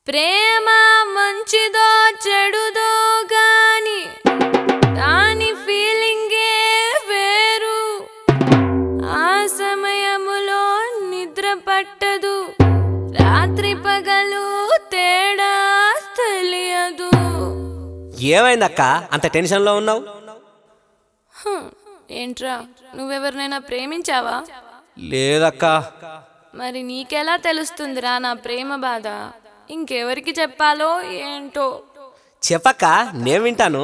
ప్రేమ మంచిదో చెడుదో గాని దాని ఫీలింగే వేరు ఆ సమయములో నిద్ర పట్టదు రాత్రి పగలు తేడా తెలియదు ఏమైందక్క అంత టెన్షన్లో ఉన్నావు హ్మ్, ఏంట్రా నువ్వెవరినైనా ప్రేమించావా లేదక్క మరి నీకెలా తెలుస్తుందిరా నా ప్రేమ బాధ ఇంకెవరికి చెప్పాలో ఏంటో చెప్పక్క నేను వింటాను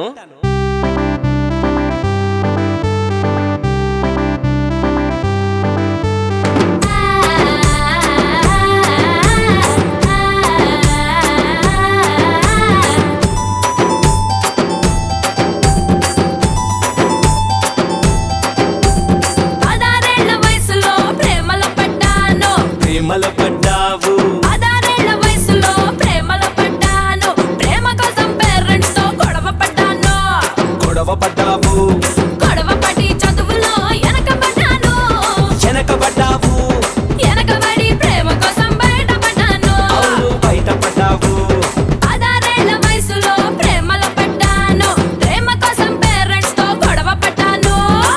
పదారేళ్ల వయసులో ప్రేమలో పడ్డాను ప్రేమలో పడ్డావు పదారేళ్ల వయసులో ప్రేమలో పడ్డాను ప్రేమ కోసం పేరెంట్స్ తో గొడవ పడ్డాను గొడవ పడ్డావు గొడవ పడి చదువులో వెనకబడ్డాను వెనకబడ్డావు వెనకబడి ప్రేమ కోసం బయటపడ్డాను అవును బయట పడ్డావు పదారేళ్ల వయసులో ప్రేమలో పడ్డాను ప్రేమ కోసం పేరెంట్స్ తో గొడవ పడ్డాను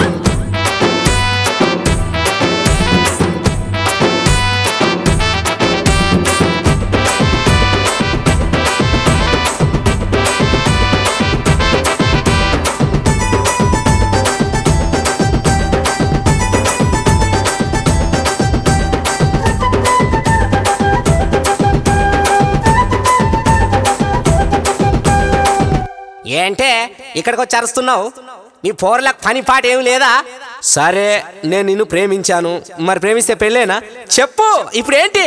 ఏంటే ఇక్కడికి వచ్చి అరుస్తున్నావు నీ పోర్లకు పని పాట ఏమి లేదా సరే నేను నిన్ను ప్రేమించాను మరి ప్రేమిస్తే పెళ్ళేనా చెప్పు ఇప్పుడు ఏంటి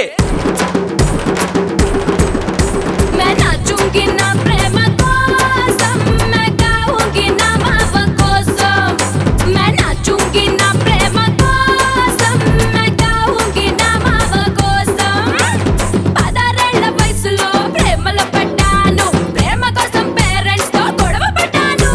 मैं नाचूंगी ना प्रेम कोसम मैं गाऊंगी ना माव कोसम मैं नाचूंगी ना प्रेम कोसम मैं गाऊंगी ना माव कोसम పదారేళ్ల వయసులో ప్రేమలో పడ్డాను ప్రేమ కోసం పేరెంట్స్ తో గొడవ పడ్డాను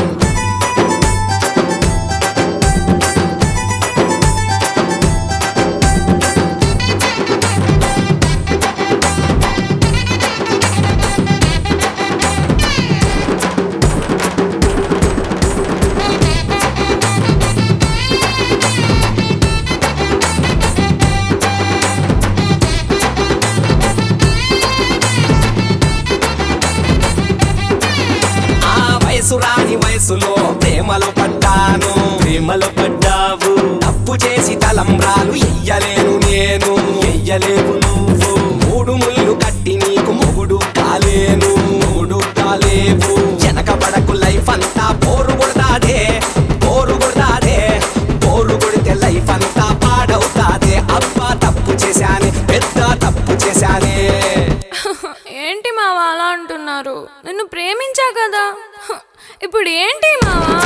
ఆ వయసు రాని వయసులో ప్రేమలో పడ్డాను ప్రేమలో పడ్డావు తప్పు చేసి తలంబ్రాలు ఎయ్యలేను నేను ఎయ్యలేవు నువ్వు మూడు ముళ్ళు కట్టి నీకు మొగుడు కాలేను మొగుడు కాలేవు వెనకబడకు లైఫ్ అంతా బోరు కొడతాదే బోరు కొడతాదే బోరు కొడితే లైఫ్ అంతా పాడవుతాదే అబ్బా తప్పు చేశానే పెద్ద తప్పు చేశానే ఏంటి మావా అలా అంటున్నారు నిన్ను ప్రేమించా కదా హ, ఇప్పుడు ఏంటి మావా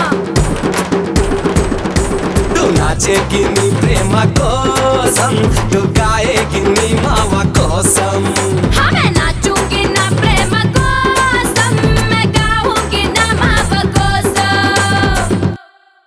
तू नाचेगी नी प्रेम కోసం तू गाएगी नी